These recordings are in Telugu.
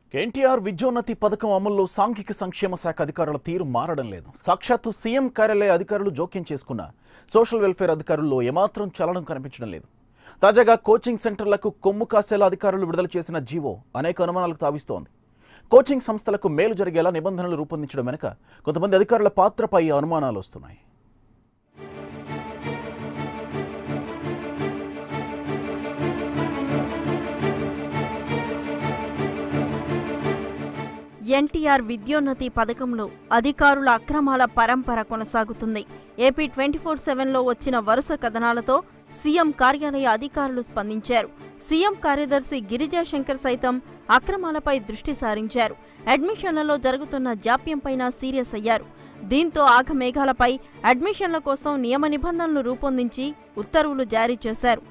ఎన్టీఆర్ విద్యోన్నతి పథకం అమల్లో సాంఘిక సంక్షేమ శాఖ అధికారుల తీరు మారడం లేదు సాక్షాత్తు సీఎం కార్యాలయ అధికారులు జోక్యం చేసుకున్న సోషల్ వెల్ఫేర్ అధికారుల్లో ఏమాత్రం చలనం కనిపించడం లేదు తాజాగా కోచింగ్ సెంటర్లకు కొమ్ము కాసేలా అధికారులు విడుదల చేసిన జీవో అనేక అనుమానాలకు తావిస్తోంది కోచింగ్ సంస్థలకు మేలు జరిగేలా నిబంధనలు రూపొందించడం వెనుక కొంతమంది అధికారుల పాత్రపై అనుమానాలు వస్తున్నాయి ఎన్టీఆర్ విద్యోన్నతి పథకంలో అధికారుల అక్రమాల పరంపర కొనసాగుతుంది ఏపీ ట్వంటీ ఫోర్ సెవెన్లో వచ్చిన వరుస కథనాలతో సీఎం కార్యాలయ అధికారులు స్పందించారు సీఎం కార్యదర్శి గిరిజా శంకర్ సైతం అక్రమాలపై దృష్టి సారించారు అడ్మిషన్లలో జరుగుతున్న జాప్యంపైన సీరియస్ అయ్యారు దీంతో ఆగమేఘాలపై అడ్మిషన్ల కోసం నియమ నిబంధనలు రూపొందించి ఉత్తర్వులు జారీ చేశారు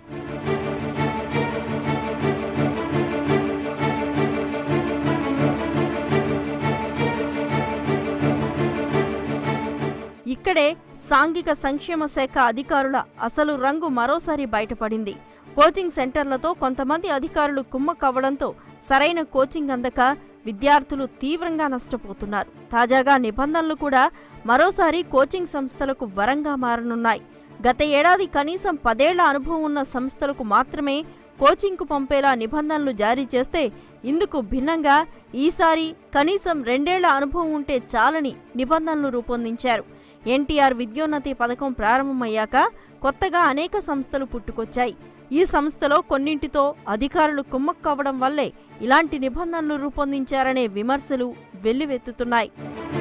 ఇక్కడే సాంఘిక సంక్షేమ శాఖ అధికారుల అసలు రంగు మరోసారి బయటపడింది కోచింగ్ సెంటర్లతో కొంతమంది అధికారులు కుమ్మక్కవ్వడంతో సరైన కోచింగ్ అందక విద్యార్థులు తీవ్రంగా నష్టపోతున్నారు తాజాగా నిబంధనలు కూడా మరోసారి కోచింగ్ సంస్థలకు వరంగా మారనున్నాయి గత ఏడాది కనీసం పదేళ్ల అనుభవం ఉన్న సంస్థలకు మాత్రమే కోచింగ్కు పంపేలా నిబంధనలు జారీ చేస్తే ఇందుకు భిన్నంగా ఈసారి కనీసం రెండేళ్ల అనుభవం ఉంటే చాలని నిబంధనలు రూపొందించారు ఎన్టీఆర్ విద్యోన్నతి పథకం ప్రారంభమయ్యాక కొత్తగా అనేక సంస్థలు పుట్టుకొచ్చాయి ఈ సంస్థలో కొన్నింటితో అధికారులు కుమ్మక్కవ్వడం వల్లే ఇలాంటి నిబంధనలు రూపొందించారనే విమర్శలు వెల్లువెత్తుతున్నాయి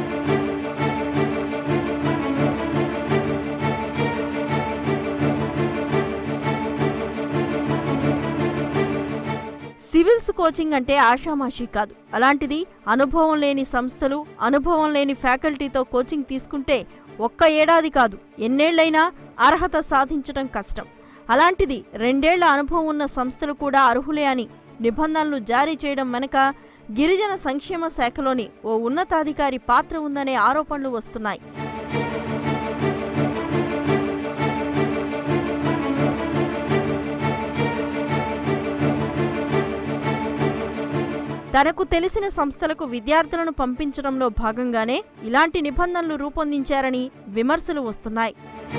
సివిల్స్ కోచింగ్ అంటే ఆషామాషీ కాదు అలాంటిది అనుభవం లేని సంస్థలు అనుభవం లేని ఫ్యాకల్టీతో కోచింగ్ తీసుకుంటే ఒక్క ఏడాది కాదు ఎన్నేళ్లైనా అర్హత సాధించడం కష్టం అలాంటిది రెండేళ్ల అనుభవం ఉన్న సంస్థలు కూడా అర్హులే అని నిబంధనలు జారీ చేయడం వెనుక గిరిజన సంక్షేమ శాఖలోని ఓ ఉన్నతాధికారి పాత్ర ఉందనే ఆరోపణలు వస్తున్నాయి తనకు తెలిసిన సంస్థలకు విద్యార్థులను పంపించడంలో భాగంగానే ఇలాంటి నిబంధనలు రూపొందించారని విమర్శలు వస్తున్నాయి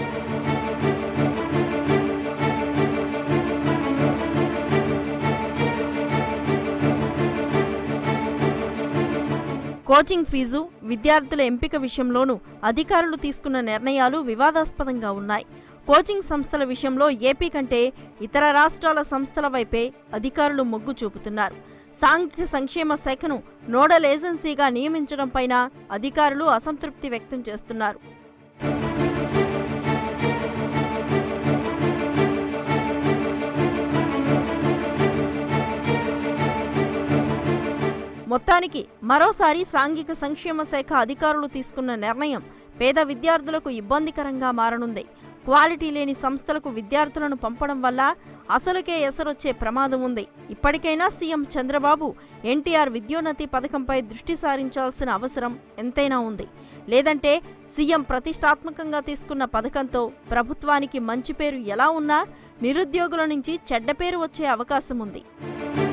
కోచింగ్ ఫీజు విద్యార్థుల ఎంపిక విషయంలోనూ అధికారులు తీసుకున్న నిర్ణయాలు వివాదాస్పదంగా ఉన్నాయి కోచింగ్ సంస్థల విషయంలో ఏపీ కంటే ఇతర రాష్ట్రాల సంస్థల వైపే అధికారులు మొగ్గు చూపుతున్నారు సాంఘిక సంక్షేమ శాఖను నోడల్ ఏజెన్సీగా నియమించడంపైన అధికారులు అసంతృప్తి వ్యక్తం చేస్తున్నారు మొత్తానికి మరోసారి సాంఘిక సంక్షేమ శాఖ అధికారులు తీసుకున్న నిర్ణయం పేద విద్యార్థులకు ఇబ్బందికరంగా మారనుంది క్వాలిటీ లేని సంస్థలకు విద్యార్థులను పంపడం వల్ల అసలుకే ఎసరొచ్చే ప్రమాదం ఉంది ఇప్పటికైనా సీఎం చంద్రబాబు ఎన్టీఆర్ విద్యోన్నతి పథకంపై దృష్టి సారించాల్సిన అవసరం ఎంతైనా ఉంది లేదంటే సీఎం ప్రతిష్టాత్మకంగా తీసుకున్న పథకంతో ప్రభుత్వానికి మంచి పేరు ఎలా ఉన్నా నిరుద్యోగుల నుంచి చెడ్డ పేరు వచ్చే అవకాశం ఉంది